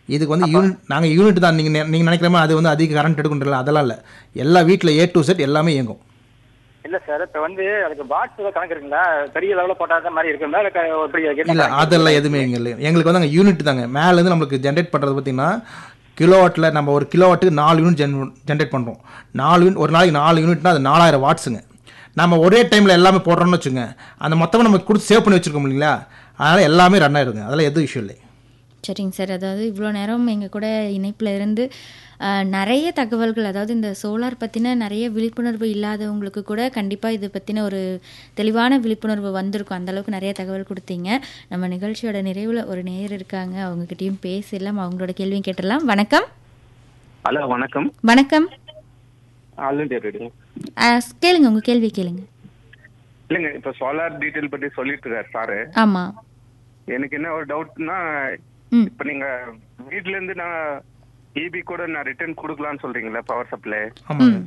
இதுக்கு வந்து யூனிட் நாங்கள் யூனிட் தான் நீங்கள் நீங்கள் நினைக்கிற மாதிரி அது வந்து அதிக கரண்ட் எடுக்கணுன்றல அதெல்லாம் இல்லை எல்லா வீட்டில் ஏ டு செட் எல்லாமே இயங்கும் இல்ல சார் இப்ப வந்து அதுக்கு பாட்ஸ் ஏதாவது கணக்கு இருக்குங்களா பெரிய லெவலில் போட்டாத மாதிரி இருக்குங்களா இல்ல க- எப்படி என்ன இல்லை கணக்கு? அதெல்லாம் எதுவுமே இங்கே இல்லை எங்களுக்கு வந்து அங்கே யூனிட் தாங்க மேலேருந்து நம்மளுக்கு ஜென்ரேட் பண்ணுறது பார்த்தீங்கன்னா கிலோவாட்டில் நம்ம ஒரு கிலோவாட்டுக்கு நாலு யூனிட் ஜென் ஜென்ரேட் பண்ணுறோம் நாலு யூனிட் ஒரு நாளைக்கு நாலு யூனிட்னா அது நாலாயிரம் வாட்ஸுங்க நம்ம ஒரே டைமில் எல்லாமே போடுறோம்னு வச்சுங்க அந்த மொத்தமாக நம்ம கொடுத்து சேவ் பண்ணி வச்சுருக்கோம் இல்லைங்களா அதனால் எல்லாமே ரன் ஆயிடுங்க அதெல்லாம் எதுவும் இஷ்யூ இல்லை சரிங்க சார் அதாவது இவ்வளோ நேரம் எங்கள் கூட இணைப்பில் இருந்து அஹ், நிறைய தகவல்கள் அதாவது இந்த சோலார் பற்றின நிறைய விழிப்புணர்வு இல்லாதவங்களுக்கு கூட கண்டிப்பாக இது பற்றின ஒரு தெளிவான விழிப்புணர்வு வந்திருக்கும் அந்த அளவுக்கு நிறைய தகவல் கொடுத்தீங்க நம்ம நிகழ்ச்சியோட நிறைவில் ஒரு நேயர் இருக்காங்க அவங்ககிட்டயும் பேசலாம் அவங்களோட கேள்வியும் கேட்டுடலாம் வணக்கம் ஹலோ வணக்கம் வணக்கம் ஆல்ரெடி ரெடி அஹ், கேளுங்க உங்கள் கேள்வி கேளுங்க இல்லைங்க இப்போ சோலார் டீட்டெயில் பற்றி சொல்லிட்டு இருக்காரு சாரு ஆமாம் எனக்கு என்ன ஒரு டவுட்னா ம் இப்போ நீங்க வீட்ல இருந்து நான் இபி கூட நான் ரிட்டர்ன் கொடுக்கலாம்னு சொல்றீங்களா பவர் சப்ளை ஆமாங்க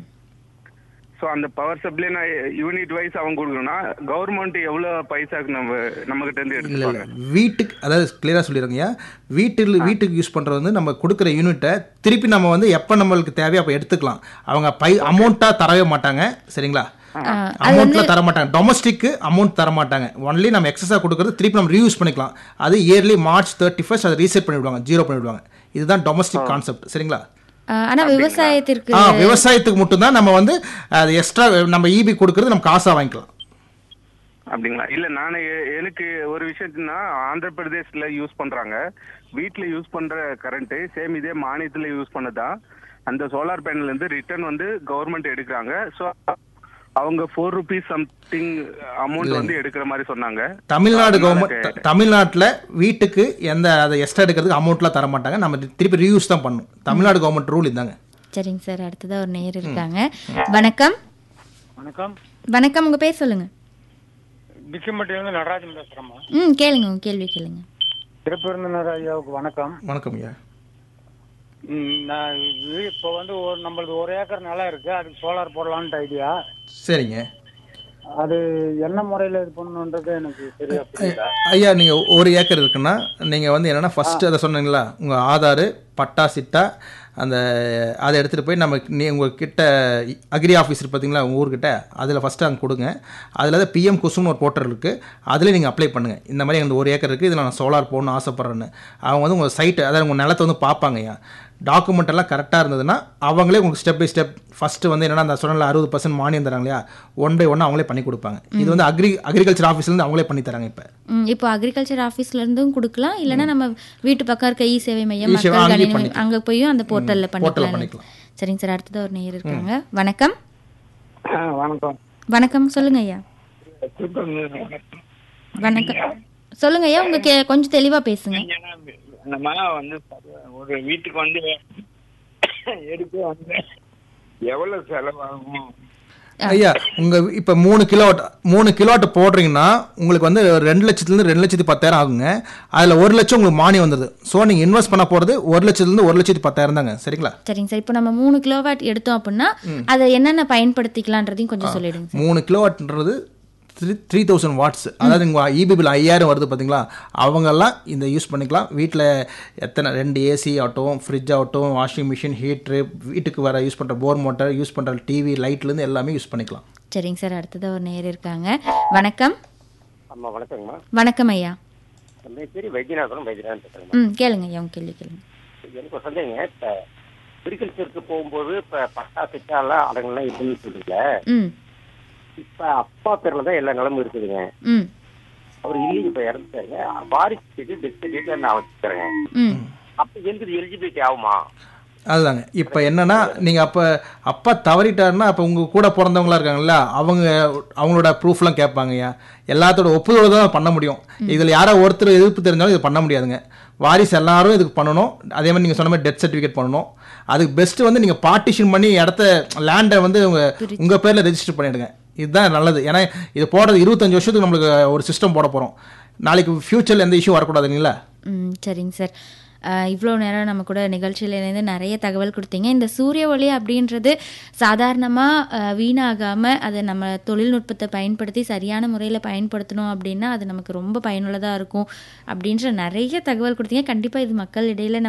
ஸோ அந்த பவர் சப்ளை நான் யூனிட் வைஸ் அவங்க கொடுக்கணும்னா கவர்மெண்ட் எவ்வளோ பைசாக்கு நம்ம நம்ம கிட்ட இருந்து இல்லை இல்லை எடுத்துப்பாங்க வீட்டுக்கு அதாவது கிளியராக சொல்லிடுறேங்க வீட்டில் வீட்டுக்கு யூஸ் பண்ணுறது வந்து நம்ம கொடுக்குற யூனிட்டை திருப்பி நம்ம வந்து எப்போ நம்மளுக்கு தேவையோ அப்போ எடுத்துக்கலாம் அவங்க பை அமௌண்ட்டாக தரவே மாட்டாங்க சரிங்களா அமௌண்ட்ல தர மாட்டாங்க டொமஸ்டிக்கு அமௌண்ட் தர மாட்டாங்க ஒன்லி நம்ம எக்ஸஸாக கொடுக்குறது திருப்பி நம்ம ரீயூஸ் பண்ணிக்கலாம் அது இயர்லி மார்ச் தேர்ட்டி ஃபர்ஸ்ட் அதை ரீசெட் பண்ணிவிடுவாங்க ஜீரோ பண்ணிவிடுவாங்க இதுதான் டொமஸ்டிக் கான்செப்ட் சரிங்களா ஆனால் விவசாயத்திற்கு ஆ விவசாயத்துக்கு மட்டும்தான் நம்ம வந்து அது எக்ஸ்ட்ரா நம்ம இபி கொடுக்குறது நம்ம காசாக வாங்கிக்கலாம் அப்படிங்களா இல்ல நானே எ- எனக்கு ஒரு விஷயத்துனா ஆந்திர பிரதேஷ்ல யூஸ் பண்றாங்க வீட்ல யூஸ் பண்ற கரண்ட் சேம் இதே மானியத்துல யூஸ் பண்ணதா அந்த சோலார் பேனல்ல இருந்து ரிட்டர்ன் வந்து கவர்மெண்ட் எடுக்கிறாங்க ஸோ அவங்க ஃபோர் ருபீஸ் சம்திங் அமௌண்ட் வந்து எடுக்கிற மாதிரி சொன்னாங்க தமிழ்நாடு அதனால கவர்மெண்ட் கேட்டேன். தமிழ்நாட்டில் வீட்டுக்கு எந்த அதை எக்ஸ்ட்ரா எடுக்கிறதுக்கு அமௌண்ட்லாம் தர மாட்டாங்க நம்ம திருப்பி ரீயூஸ் தான் பண்ணணும் தமிழ்நாடு கவர்மெண்ட் ரூல் இதாங்க சரிங்க சார் அடுத்ததாக ஒரு நேயர் இருக்காங்க வணக்கம் வணக்கம் வணக்கம் உங்கள் பேர் சொல்லுங்கள் பிச்சம்பட்டியிலிருந்து நடராஜன் பேசுறேம்மா ம் கேளுங்க உங்கள் கேள்வி கேளுங்க திருப்பெருந்தனர் ஐயாவுக்கு வணக்கம் வணக்கம் ஐயா ம், நான் இது இப்போ வந்து ஒரு நம்மளுக்கு ஒரு ஏக்கர் நிலம் இருக்கு அதுக்கு சோலார் போடலான்ட்டு ஐடியா சரிங்க அது என்ன முறையில் இது பண்ணணுன்றது எனக்கு சரியா புரியல ஐயா நீங்கள் ஒரு ஏக்கர் இருக்குன்னா நீங்கள் வந்து என்னென்னா ஃபஸ்ட்டு அதை சொன்னீங்களா உங்கள் ஆதார் பட்டா சிட்டா அந்த அதை எடுத்துகிட்டு போய் நம்ம நீ உங்கள் கிட்ட அக்ரி ஆஃபீஸ் பார்த்தீங்களா உங்கள் ஊர்கிட்ட அதில் ஃபஸ்ட்டு அங்கே கொடுங்க அதில் தான் பிஎம் குசும்னு ஒரு போர்ட்டல் இருக்குது அதில் நீங்கள் அப்ளை பண்ணுங்கள் இந்த மாதிரி எனக்கு ஒரு ஏக்கர் இருக்குது இதில் நான் சோலார் போடணும்னு ஆசைப்பட்றேன்னு அவங்க வந்து உங்கள் சைட்டு அதாவது உங்கள் நிலத்தை வந்து பார்ப்பாங்க ஐயா டாக்குமெண்ட் எல்லாம் கரெக்டாக இருந்ததுன்னா அவங்களே உங்களுக்கு ஸ்டெப் பை ஸ்டெப் ஃபஸ்ட்டு வந்து என்னன்னா அந்த சொன்னல அறுபது பர்சன்ட் மானியம் தராங்க இல்லையா ஒன் பை ஒன் அவங்களே பண்ணி கொடுப்பாங்க இது வந்து அக்ரி அக்ரிகல்ச்சர் ஆஃபீஸ்லேருந்து அவங்களே பண்ணி தராங்க இப்போ ம், இப்போ அக்ரிகல்ச்சர் ஆஃபீஸ்ல இருந்தும் கொடுக்கலாம் இல்லைன்னா நம்ம வீட்டு பக்கம் இருக்க இ சேவை மையம் இ சேவை மக்கள் அங்கேயும் கணினி பண்ணிக்கலாம். அங்க போயும் அந்த போர்ட்டல்ல போர்ட்டலில் பண்ணிக்கலாம் பண்ணிக்கலாம் சரிங்க சார் அடுத்தது ஒரு நேயர் இருக்காங்க வணக்கம் வணக்கம் வணக்கம் சொல்லுங்க ஐயா வணக்கம் சொல்லுங்க ஐயா உங்க கே கொஞ்சம் தெளிவா பேசுங்க நம்ம வந்து ஒரு வீட்டுக்கு வந்து எடுக்க வந்து எவ்வளவு செலவாகும் ஐயா உங்கள் இப்போ மூணு கிலோவாட் மூணு கிலோவாட் போடுறீங்கன்னா உங்களுக்கு வந்து ரெண்டு லட்சத்துலேருந்து ரெண்டு லட்சத்தி பத்தாயிரம் ஆகுங்க அதில் ஒரு லட்சம் உங்களுக்கு மானியம் வந்துடுது ஸோ நீங்கள் இன்வெஸ்ட் பண்ண போகிறது ஒரு லட்சத்துலேருந்து ஒரு லட்சத்தி பத்தாயிரம் தாங்க சரிங்களா சரிங்க சார் இப்போ நம்ம மூணு கிலோவாட் எடுத்தோம் அப்படின்னா அதை என்னென்ன பயன்படுத்திக்கலான்றதையும் கொஞ்சம் சொல்லிடுங்க சார் மூணு கிலோவாட்ன்றது த்ரீ த்ரீ தௌசண்ட் வாட்ஸ் அதாவது உங்கள் இபி பில் ஐயாயிரம் வருது பார்த்தீங்களா அவங்கெல்லாம் இந்த யூஸ் பண்ணிக்கலாம் வீட்டில் எத்தனை ரெண்டு ஏசி ஆகட்டும் ஃப்ரிட்ஜ் ஆகட்டும் வாஷிங் மிஷின் ஹீட்ரு வீட்டுக்கு வர யூஸ் பண்ணுற போர் மோட்டர் யூஸ் பண்ணுற டிவி லைட்லேருந்து எல்லாமே யூஸ் பண்ணிக்கலாம் சரிங்க சார் அடுத்தது ஒரு நேயர் இருக்காங்க வணக்கம் அம்மா வணக்கங்கம்மா வணக்கம் ஐயா என் பேர் வைத்தியநாதன் வைத்தியநாதன் பேசுறேங்கம்மா ம் கேளுங்க ஐயா உங்க கேள்வி கேளுங்க எனக்கு ஒரு சந்தேகங்க இப்போ அக்ரிகல்ச்சருக்கு போகும்போது இப்போ பட்டா திட்டாலாம் அடங்கலாம் இருக்குன்னு சொல்றீங்க ம் இப்போ அப்பா பேர்ல தான் எல்லா நிலமும் இருக்குதுங்க ம் அவர் இல்லைங்க இப்போ இறந்துட்டாருங்க வாரிசு சீட்டு டெத் சர்டிஃபிகேட் நான் வச்சுக்கிறேங்க ம் அப்போ எனக்கு எலிஜிபிலிட்டி ஆகுமா அதுதாங்க இப்போ என்னன்னா நீங்கள் அப்போ அப்பா தவறிட்டாருன்னா அப்போ உங்கள் கூட பிறந்தவங்களா இருக்காங்கல்ல அவங்க அவங்களோட ப்ரூஃப்லாம் கேட்பாங்கய்யா எல்லாத்தோட ஒப்புதலோட தான் பண்ண முடியும் இதில் யாரோ ஒருத்தர் எதிர்ப்பு தெரிஞ்சாலும் இது பண்ண முடியாதுங்க வாரிசு எல்லாரும் இதுக்கு பண்ணணும் அதே மாதிரி நீங்கள் சொன்ன மாதிரி டெத் சர்டிஃபிகேட் பண்ணணும் அதுக்கு பெஸ்ட்டு வந்து நீங்கள் பார்ட்டிஷன் பண்ணி இடத்த லேண்டை வந்து உங்கள் உங்கள் பேரில் ரெஜிஸ்டர் பண்ணிடுங்க இதுதான் நல்லது ஏன்னா இது போடுறது இருபத்தஞ்சு வருஷத்துக்கு நம்மளுக்கு ஒரு சிஸ்டம் போட போகிறோம் நாளைக்கு ஃப்யூச்சரில் எந்த இஷ்யூ வரக்கூடாதுங்களா ம் சரிங்க சார் இவ்வளோ நேரம் நம்ம கூட நிகழ்ச்சியில இருந்து நிறைய தகவல் கொடுத்தீங்க இந்த சூரிய ஒளி அப்படின்றது சாதாரணமாக வீணாகாமல் அதை நம்ம தொழில்நுட்பத்தை பயன்படுத்தி சரியான முறையில் பயன்படுத்தணும் அப்படின்னா அது நமக்கு ரொம்ப பயனுள்ளதாக இருக்கும் அப்படின்ற நிறைய தகவல் கொடுத்தீங்க கண்டிப்பாக இது மக்கள் இடையில நம்ம